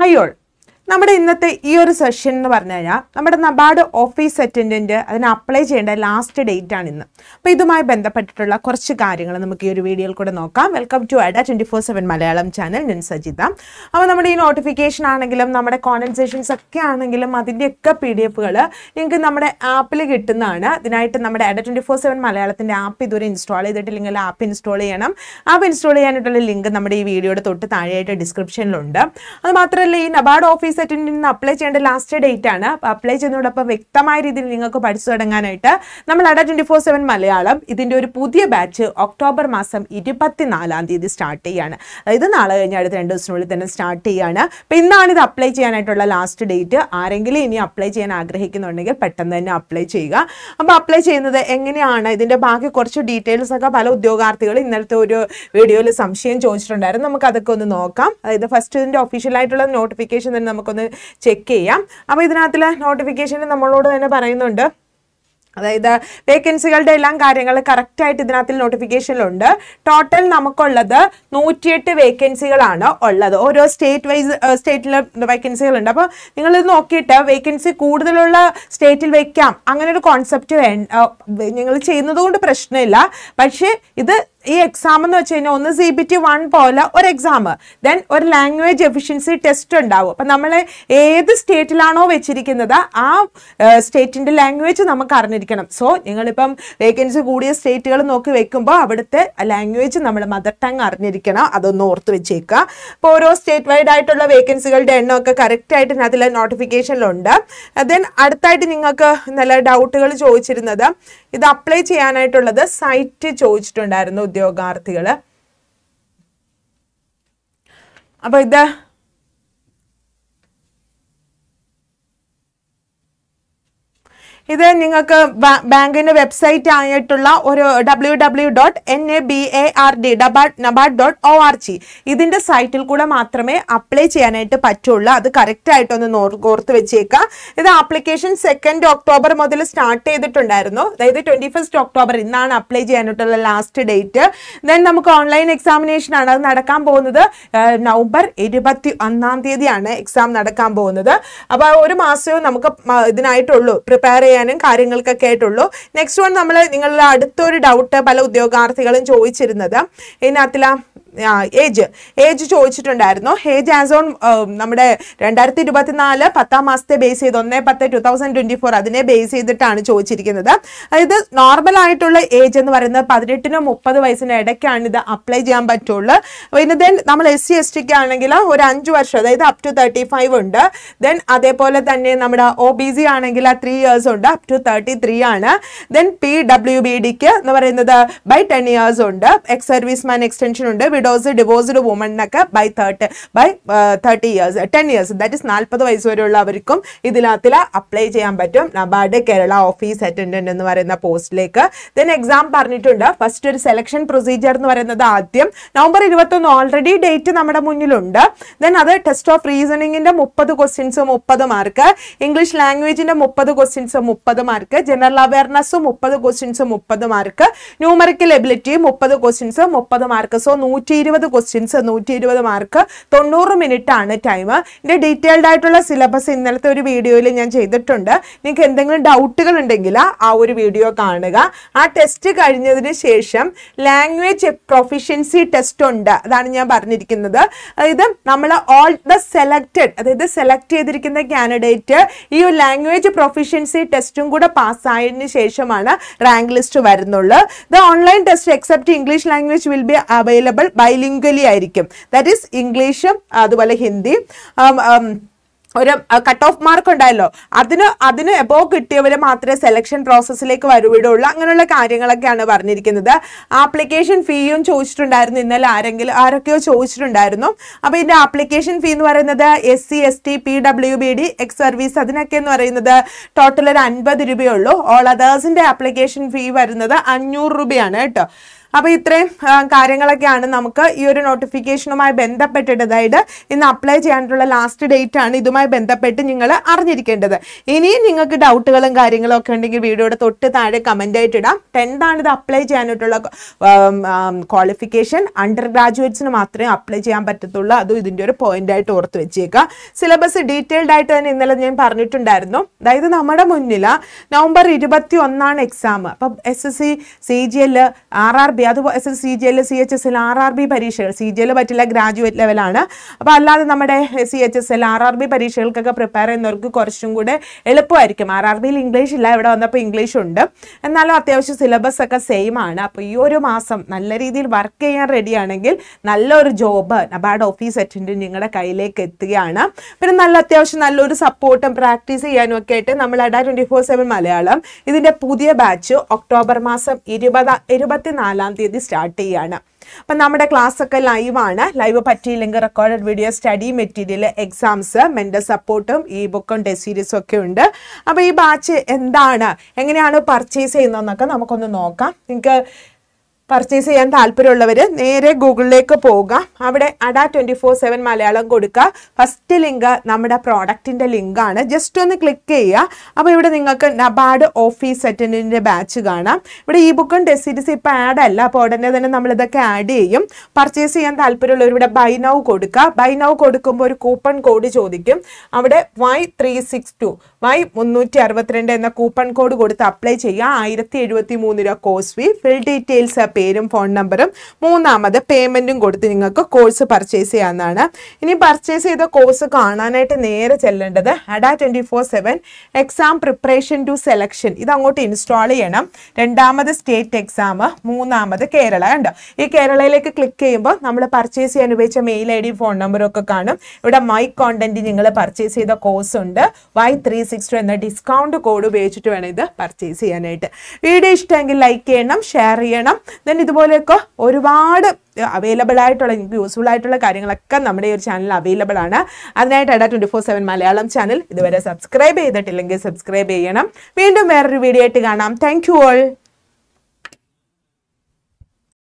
ഹൈയോൾ നമ്മുടെ ഇന്നത്തെ ഈ ഒരു സെഷൻ എന്ന് പറഞ്ഞു കഴിഞ്ഞാൽ നമ്മുടെ നബാർഡ് ഓഫീസ് അറ്റൻഡൻറ്റ് അതിന് അപ്ലൈ ചെയ്യേണ്ട ലാസ്റ്റ് ഡേറ്റ് ആണ് ഇന്ന് അപ്പോൾ ഇതുമായി ബന്ധപ്പെട്ടിട്ടുള്ള കുറച്ച് കാര്യങ്ങൾ നമുക്ക് ഈ ഒരു വീഡിയോയിൽ കൂടെ നോക്കാം welcome to Adda twenty four seven Malayalam channel ഞാൻ സജിത അപ്പോൾ നമ്മുടെ ഈ നോട്ടിഫിക്കേഷൻ ആണെങ്കിലും നമ്മുടെ കോൺവെർസേഷൻസ് ഒക്കെ ആണെങ്കിലും അതിൻ്റെയൊക്കെ പി ഡി എഫുകൾ നിങ്ങൾക്ക് നമ്മുടെ ആപ്പിൽ കിട്ടുന്നതാണ് അതിനായിട്ട് നമ്മുടെ അഡ ട്വൻറ്റി ഫോർ സെവൻ മലയാളത്തിൻ്റെ ആപ്പ് ഇതുവരെ ഇൻസ്റ്റാൾ ചെയ്തിട്ടില്ലെങ്കിൽ ആപ്പ് ഇൻസ്റ്റാൾ ചെയ്യണം ആപ്പ് ഇൻസ്റ്റാൾ ചെയ്യാനായിട്ടുള്ള ലിങ്ക് നമ്മുടെ ഈ വീഡിയോയുടെ തൊട്ട് താഴെയായിട്ട് ഡിസ്ക്രിപ്ഷനിലുണ്ട് അത് മാത്രമല്ല ഈ നബാർഡ് ഓഫീസ് അറ്റൻഡിന് അപ്ലൈ ചെയ്യേണ്ട ലാസ്റ്റ് ഡേറ്റ് ആണ് അപ്പോൾ അപ്ലൈ ചെയ്യുന്നതോടൊപ്പം വ്യക്തമായ രീതിയിൽ നിങ്ങൾക്ക് പഠിച്ചു തുടങ്ങാനായിട്ട് നമ്മൾ Adda twenty four seven Malayalam ഇതിൻ്റെ ഒരു പുതിയ ബാച്ച് ഒക്ടോബർ മാസം ഇരുപത്തിനാലാം തീയതി സ്റ്റാർട്ട് ചെയ്യാണ് അതായത് നാളെ കഴിഞ്ഞ അടുത്ത രണ്ട് ദിവസത്തിനുള്ളിൽ തന്നെ സ്റ്റാർട്ട് ചെയ്യാണ് അപ്പോൾ ഇന്നാണ് ഇത് അപ്ലൈ ചെയ്യാനായിട്ടുള്ള ലാസ്റ്റ് ഡേറ്റ് ആരെങ്കിലും ഇനി അപ്ലൈ ചെയ്യാൻ ആഗ്രഹിക്കുന്നുണ്ടെങ്കിൽ പെട്ടെന്ന് തന്നെ അപ്ലൈ ചെയ്യുക അപ്പോൾ അപ്ലൈ ചെയ്യുന്നത് എങ്ങനെയാണ് ഇതിൻ്റെ ബാക്കി കുറച്ച് ഡീറ്റെയിൽസ് ഒക്കെ പല ഉദ്യോഗാർത്ഥികൾ ഇന്നലത്തെ ഒരു വീഡിയോയിൽ സംശയം ചോദിച്ചിട്ടുണ്ടായിരുന്നു നമുക്ക് അതൊക്കെ ഒന്ന് നോക്കാം അതായത് ഫസ്റ്റ് ഇതിൻ്റെ ഒഫീഷ്യലായിട്ടുള്ള നോട്ടിഫിക്കേഷൻ തന്നെ നമുക്കൊന്ന് ചെക്ക് ചെയ്യാം അപ്പോൾ ഇതിനകത്തുള്ള നോട്ടിഫിക്കേഷനിൽ നമ്മളോട് തന്നെ പറയുന്നുണ്ട് അതായത് വേക്കൻസികളുടെ എല്ലാം കാര്യങ്ങൾ കറക്റ്റായിട്ട് ഇതിനകത്തിൽ നോട്ടിഫിക്കേഷനിലുണ്ട് ടോട്ടൽ നമുക്കുള്ളത് നൂറ്റിയെട്ട് വേക്കൻസികളാണ് ഉള്ളത് ഓരോ സ്റ്റേറ്റ് വൈസ് സ്റ്റേറ്റിൽ വേക്കൻസികളുണ്ട് അപ്പോൾ നിങ്ങളിത് നോക്കിയിട്ട് വേക്കൻസി കൂടുതലുള്ള സ്റ്റേറ്റിൽ വെക്കാം അങ്ങനെ ഒരു കോൺസെപ്റ്റ് വേ നിങ്ങൾ ചെയ്യുന്നത് കൊണ്ട് പ്രശ്നമില്ല പക്ഷേ ഇത് ഈ എക്സാം എന്ന് വെച്ച് കഴിഞ്ഞാൽ ഒന്ന് സി ബി ടി വൺ പോലെ ഒരു എക്സാം ദെൻ ഒരു ലാംഗ്വേജ് എഫിഷ്യൻസി ടെസ്റ്റ് ഉണ്ടാവും അപ്പം നമ്മൾ ഏത് സ്റ്റേറ്റിലാണോ വെച്ചിരിക്കുന്നത് ആ സ്റ്റേറ്റിൻ്റെ ലാംഗ്വേജ് നമുക്ക് അറിഞ്ഞിരിക്കണം സോ നിങ്ങളിപ്പം വേക്കൻസി കൂടിയ സ്റ്റേറ്റുകൾ നോക്കി വെക്കുമ്പോൾ അവിടുത്തെ ലാംഗ്വേജ് നമ്മൾ മദർ ടങ് അറിഞ്ഞിരിക്കണം അതൊന്ന് ഓർത്ത് വെച്ചേക്കുക അപ്പോൾ ഓരോ സ്റ്റേറ്റ് വൈഡ് ആയിട്ടുള്ള വേക്കൻസികളുടെ എണ്ണമൊക്കെ കറക്റ്റായിട്ട് അതിൽ നോട്ടിഫിക്കേഷനിലുണ്ട് ദെൻ അടുത്തായിട്ട് നിങ്ങൾക്ക് നല്ല ഡൗട്ടുകൾ ചോദിച്ചിരുന്നത് ഇത് അപ്ലൈ ചെയ്യാനായിട്ടുള്ളത് സൈറ്റ് ചോദിച്ചിട്ടുണ്ടായിരുന്നു ഉദ്യോഗാർത്ഥികൾ അപ്പോൾ ഇത് ഇത് നിങ്ങൾക്ക് ബാങ്കിന്റെ വെബ്സൈറ്റ് ആയിട്ടുള്ള ഒരു W W dot N A B A R D ഡബാഡ് NABARD dot O R G ഇതിന്റെ സൈറ്റിൽ കൂടെ മാത്രമേ അപ്ലൈ ചെയ്യാനായിട്ട് പറ്റുള്ളൂ അത് കറക്റ്റ് ആയിട്ടൊന്ന് നോർ- ഓർത്ത് വെച്ചേക്കാം ഇത് ആപ്ലിക്കേഷൻ സെക്കൻഡ് ഒക്ടോബർ മുതൽ സ്റ്റാർട്ട് ചെയ്തിട്ടുണ്ടായിരുന്നു അതായത് ട്വന്റി ഫസ്റ്റ് ഒക്ടോബർ ഇന്നാണ് അപ്ലൈ ചെയ്യാനായിട്ടുള്ള ലാസ്റ്റ് ഡേറ്റ് ദെൻ നമുക്ക് ഓൺലൈൻ എക്സാമിനേഷൻ ആണ് അത് നടക്കാൻ പോകുന്നത് ആ, നവംബർ ഇരുപത്തി ഒന്നാം തീയതിയാണ് എക്സാം നടക്കാൻ പോകുന്നത് അപ്പോൾ ഒരു മാസവും നമുക്ക് മ- ഇതിനായിട്ടുള്ളൂ പ്രിപ്പയർ ചെയ്യാനും കാര്യങ്ങൾക്കൊക്കെ ആയിട്ടുള്ളൂ നെക്സ്റ്റ് വൺ നമ്മൾ നിങ്ങളുടെ അടുത്തൊരു ഡൗട്ട് പല ഉദ്യോഗാർത്ഥികളും ചോദിച്ചിരുന്നത് ഇതിനകത്തില ഏജ് ഏജ് ചോദിച്ചിട്ടുണ്ടായിരുന്നു ഏജ് ആസ് ഓൺ നമ്മുടെ രണ്ടായിരത്തി ഇരുപത്തിനാല് പത്താം മാസത്തെ ബേസ് ചെയ്ത് ഒന്നേ പത്ത് ടു തൗസൻഡ് ട്വന്റി ഫോർ അതിനെ ബേസ് ചെയ്തിട്ടാണ് ചോദിച്ചിരിക്കുന്നത് അതായത് നോർമൽ ആയിട്ടുള്ള ഏജ് എന്ന് പറയുന്നത് പതിനെട്ടിനും മുപ്പത് വയസ്സിന് ഇടയ്ക്കാണ് ഇത് അപ്ലൈ ചെയ്യാൻ പറ്റുള്ളൂ പിന്നെ ദെൻ നമ്മൾ എസ് സി എസ് ടിക്ക് ആണെങ്കിൽ ഒരു അഞ്ച് വർഷം അതായത് അപ് ടു തേർട്ടി ഫൈവ് ഉണ്ട് ദെൻ അതേപോലെ തന്നെ നമ്മുടെ ഒ ബി സി ആണെങ്കിൽ ആ ത്രീ ഇയേഴ്സ് ഉണ്ട് അപ് ടു തേർട്ടി ത്രീ ആണ് ദെൻ പി ഡബ്ല്യു ബി ഡിക്ക് എന്ന് പറയുന്നത് ബൈ ടെൻ ഇയേഴ്സ് ഉണ്ട് എക്സ് സർവീസ് മാൻ എക്സ്റ്റൻഷൻ ഉണ്ട് വിഡോസ് ഡിവോഴ്സ്ഡ് വുമണിനൊക്കെ by thirty by thirty years ten years that is നാൽപ്പത് വയസ്സ് വരെയുള്ളവർക്കും ഇതിനകത്തിൽ അപ്ലൈ ചെയ്യാൻ പറ്റും നബാർഡ് കേരള ഓഫീസ് അറ്റൻഡന്റ് എന്ന് പറയുന്ന പോസ്റ്റിലേക്ക് ദെൻ എക്സാം പറഞ്ഞിട്ടുണ്ട് ഫസ്റ്റ് ഒരു സെലക്ഷൻ പ്രൊസീജിയർ എന്ന് പറയുന്നത് ആദ്യം നവംബർ ഇരുപത്തൊന്ന് ഓൾറെഡി ഡേറ്റ് നമ്മുടെ മുന്നിലുണ്ട് ദെൻ അത് ടെസ്റ്റ് ഓഫ് റീസണിങ്ങിന്റെ മുപ്പത് ക്വസ്റ്റ്യൻസ് മുപ്പത് മാർക്ക് ഇംഗ്ലീഷ് ലാംഗ്വേജിന്റെ മുപ്പത് ക്വസ്റ്റ്യൻസ് മുപ്പത് മാർക്ക് ജനറൽ അവയർനെസ് മുപ്പത് ക്വസ്റ്റ്യൻസ് മുപ്പത് മാർക്ക് ന്യൂമറിക്കൽ എബിലിറ്റി മുപ്പത് ക്വസ്റ്റ്യൻസ് മുപ്പത് മാർക്ക് സോ നൂറ്റി ഇരുപത് ക്വസ്റ്റ്യൻസ് നൂറ്റി ഇരുപത് മാർക്ക് തൊണ്ണൂറ് മിനിറ്റ് ആണ് ടൈം ഇതിന്റെ ഡീറ്റെയിൽഡ് ആയിട്ടുള്ള സിലബസ് ഇന്നലത്തെ ഒരു വീഡിയോയിൽ ഞാൻ ചെയ്തിട്ടുണ്ട് നിങ്ങൾക്ക് എന്തെങ്കിലും ഡൗട്ടുകൾ ഉണ്ടെങ്കിൽ ആ ഒരു വീഡിയോ കാണുക ആ ടെസ്റ്റ് കഴിഞ്ഞതിന് ശേഷം ലാംഗ്വേജ് പ്രൊഫിഷ്യൻസി ടെസ്റ്റ് ഉണ്ട് അതാണ് ഞാൻ പറഞ്ഞിരിക്കുന്നത് അതായത് നമ്മൾ ഓൾ ദ സെലക്റ്റഡ് അതായത് സെലക്ട് ചെയ്തിരിക്കുന്ന കാൻഡിഡേറ്റ് ഈ ഒരു ലാംഗ്വേജ് പ്രൊഫിഷ്യൻസി ടെസ്റ്റും കൂടെ പാസ്സായതിനു ശേഷമാണ് റാങ്ക് ലിസ്റ്റ് വരുന്നുള്ളൂ the online test except English language will be available bilingually ആയിരിക്കും ദാറ്റ് ഈസ് ഇംഗ്ലീഷും അതുപോലെ ഹിന്ദി um, um, ഒരു കട്ട് ഓഫ് മാർക്ക് ഉണ്ടായല്ലോ അതിന് അതിന് എബോ കിട്ടിയവർ മാത്രമേ സെലക്ഷൻ പ്രോസസ്സിലേക്ക് വരുവിടുള്ളൂ അങ്ങനെയുള്ള കാര്യങ്ങളൊക്കെയാണ് പറഞ്ഞിരിക്കുന്നത് ആപ്ലിക്കേഷൻ ഫീയും ചോദിച്ചിട്ടുണ്ടായിരുന്നു ഇന്നലെ ആരെങ്കിലും ആരൊക്കെയോ ചോദിച്ചിട്ടുണ്ടായിരുന്നു അപ്പോൾ ഇതിന്റെ ആപ്ലിക്കേഷൻ ഫീ എന്ന് പറയുന്നത് S C S T P W B D ex service അതിനൊക്കെ എന്ന് പറയുന്നത് ടോട്ടൽ ഒരു അൻപത് രൂപയുള്ളൂ ഓൾ അതേഴ്സിന്റെ ആപ്ലിക്കേഷൻ ഫീ വരുന്നത് അഞ്ഞൂറ് രൂപയാണ് കേട്ടോ അപ്പോൾ ഇത്രയും ആ, കാര്യങ്ങളൊക്കെയാണ് നമുക്ക് ഈ ഒരു നോട്ടിഫിക്കേഷനുമായി ബന്ധപ്പെട്ടിട്ട് അതായത് ഇന്ന് അപ്ലൈ ചെയ്യാനുള്ള ലാസ്റ്റ് ഡേറ്റ് ആണ് ഇതുമായി ബന്ധപ്പെട്ട് നിങ്ങൾ അറിഞ്ഞിരിക്കേണ്ടത് ഇനിയും നിങ്ങൾക്ക് ഡൗട്ടുകളും കാര്യങ്ങളും ഒക്കെ ഉണ്ടെങ്കിൽ വീഡിയോയുടെ തൊട്ട് താഴെ കമൻ്റ് ആയിട്ട് ഇടാം ടെൻത്ത് ആണ് ഇത് അപ്ലൈ ചെയ്യാനായിട്ടുള്ള ക്വാളിഫിക്കേഷൻ അണ്ടർ ഗ്രാജുവേറ്റ്സിന് മാത്രമേ അപ്ലൈ ചെയ്യാൻ പറ്റത്തുള്ളൂ അതും ഇതിൻ്റെ ഒരു പോയിന്റ് ആയിട്ട് ഓർത്ത് വെച്ചേക്കുക സിലബസ് ഡീറ്റെയിൽഡ് ആയിട്ട് തന്നെ ഇന്നലെ ഞാൻ പറഞ്ഞിട്ടുണ്ടായിരുന്നു അതായത് നമ്മുടെ മുന്നിൽ നവംബർ ഇരുപത്തി ഒന്നാണ് എക്സാം അപ്പം S S C C G L R R B അതുപോലെ S S C G L C H S L R R B പരീക്ഷകൾ സി ജി എൽ പറ്റില്ല ഗ്രാജുവേറ്റ് ലെവലാണ് അപ്പോൾ അല്ലാതെ നമ്മുടെ C H S L R R B പരീക്ഷകൾക്കൊക്കെ prepare ചെയ്യുന്നവർക്ക് കുറച്ചും കൂടെ എളുപ്പമായിരിക്കും ആർ ആർ ബിയിൽ ഇംഗ്ലീഷ് ഇല്ല ഇവിടെ വന്നപ്പോൾ ഇംഗ്ലീഷ് ഉണ്ട് എന്നാലും അത്യാവശ്യം സിലബസ് ഒക്കെ സെയിം ആണ് അപ്പോൾ ഈ ഒരു മാസം നല്ല രീതിയിൽ വർക്ക് ചെയ്യാൻ റെഡിയാണെങ്കിൽ നല്ലൊരു ജോബ് നബാർഡ് ഓഫീസ് അറ്റൻഡ് നിങ്ങളുടെ കയ്യിലേക്ക് എത്തുകയാണ് പിന്നെ നല്ല അത്യാവശ്യം നല്ലൊരു സപ്പോർട്ടും പ്രാക്ടീസ് ചെയ്യാനും ഒക്കെ ആയിട്ട് നമ്മൾ Adda twenty four seven Malayalam ഇതിൻ്റെ പുതിയ ബാച്ച് ഒക്ടോബർ മാസം ഇരുപത് ഇരുപത്തിനാലാം തീയതി സ്റ്റാർട്ട് ചെയ്യാണ് അപ്പം നമ്മുടെ ക്ലാസ് ഒക്കെ ലൈവാണ് ലൈവ് പറ്റിയില്ലെങ്കിൽ recorded video study material exams mental സപ്പോർട്ടും ഈ ബുക്കും ടെസ്റ്റ് സീരീസും ഒക്കെ ഉണ്ട് അപ്പോൾ ഈ ബാച്ച് എന്താണ് എങ്ങനെയാണ് പർച്ചേസ് ചെയ്യുന്നതെന്നൊക്കെ നമുക്കൊന്ന് നോക്കാം നിങ്ങൾക്ക് പർച്ചേസ് ചെയ്യാൻ താല്പര്യമുള്ളവർ നേരെ ഗൂഗിളിലേക്ക് പോവുക അവിടെ Adda twenty four seven Malayalam കൊടുക്കുക ഫസ്റ്റ് ലിങ്ക് നമ്മുടെ പ്രോഡക്റ്റിൻ്റെ ലിങ്കാണ് ജസ്റ്റ് ഒന്ന് ക്ലിക്ക് ചെയ്യുക അപ്പോൾ ഇവിടെ നിങ്ങൾക്ക് നബാർഡ് ഓഫീസ് അറ്റൻഡിൻ്റെ ബാച്ച് കാണാം ഇവിടെ ഈ ബുക്കും ടെസ്റ്റ് സീരീസ് ഇപ്പോൾ ആഡ് അല്ല അപ്പോൾ ഉടനെ തന്നെ നമ്മൾ ഇതൊക്കെ ആഡ് ചെയ്യും പർച്ചേസ് ചെയ്യാൻ താല്പര്യമുള്ളവർ ഇവിടെ ബൈ നൗ കൊടുക്കുക ബൈ നൗ കൊടുക്കുമ്പോൾ ഒരു കൂപ്പൺ കോഡ് ചോദിക്കും അവിടെ Y three six two Y മുന്നൂറ്റി അറുപത്തിരണ്ട് എന്ന കൂപ്പൺ കോഡ് കൊടുത്ത് അപ്ലൈ ചെയ്യുക ആയിരത്തി എഴുപത്തി മൂന്ന് രൂപ കോഴ്സ് ഫീ ഫിൽ ഡീറ്റെയിൽസ് പേരും ഫോൺ നമ്പറും മൂന്നാമത് പേയ്മെൻറ്റും കൊടുത്ത് നിങ്ങൾക്ക് കോഴ്സ് പർച്ചേസ് ചെയ്യാവുന്നതാണ് ഇനി പർച്ചേസ് ചെയ്ത കോഴ്സ് കാണാനായിട്ട് നേരെ ചെല്ലേണ്ടത് Adda twenty four seven exam preparation to selection ഇത് അങ്ങോട്ട് ഇൻസ്റ്റാൾ ചെയ്യണം രണ്ടാമത് സ്റ്റേറ്റ് എക്സാം മൂന്നാമത് കേരള കണ്ടോ ഈ കേരളയിലേക്ക് ക്ലിക്ക് ചെയ്യുമ്പോൾ നമ്മൾ പർച്ചേസ് ചെയ്യാൻ ഉപയോഗിച്ച മെയിൽ ഐ ഡി ഫോൺ നമ്പറും ഒക്കെ കാണും ഇവിടെ മൈ കോണ്ടന്റ് നിങ്ങൾ പർച്ചേസ് ചെയ്ത കോഴ്സ് ഉണ്ട് വൈ ത്രീ സിക്സ് ടു എന്ന ഡിസ്കൗണ്ട് കോഡ് ഉപയോഗിച്ചിട്ട് വേണം ഇത് പർച്ചേസ് ചെയ്യാനായിട്ട് വീഡിയോ ഇഷ്ടമെങ്കിൽ ലൈക്ക് ചെയ്യണം ഷെയർ ചെയ്യണം ദെൻ ഇതുപോലെയൊക്കെ ഒരുപാട് അവൈലബിൾ ആയിട്ടുള്ള നിങ്ങൾക്ക് യൂസ്ഫുൾ ആയിട്ടുള്ള കാര്യങ്ങളൊക്കെ നമ്മുടെ ഈ ഒരു ചാനൽ അവൈലബിൾ ആണ് അതിനായിട്ട് Adda twenty four seven Malayalam channel ഇതുവരെ സബ്സ്ക്രൈബ് ചെയ്തിട്ടില്ലെങ്കിൽ സബ്സ്ക്രൈബ് ചെയ്യണം വീണ്ടും വേറൊരു വീഡിയോ ആയിട്ട് കാണാം താങ്ക് യു ഓൾ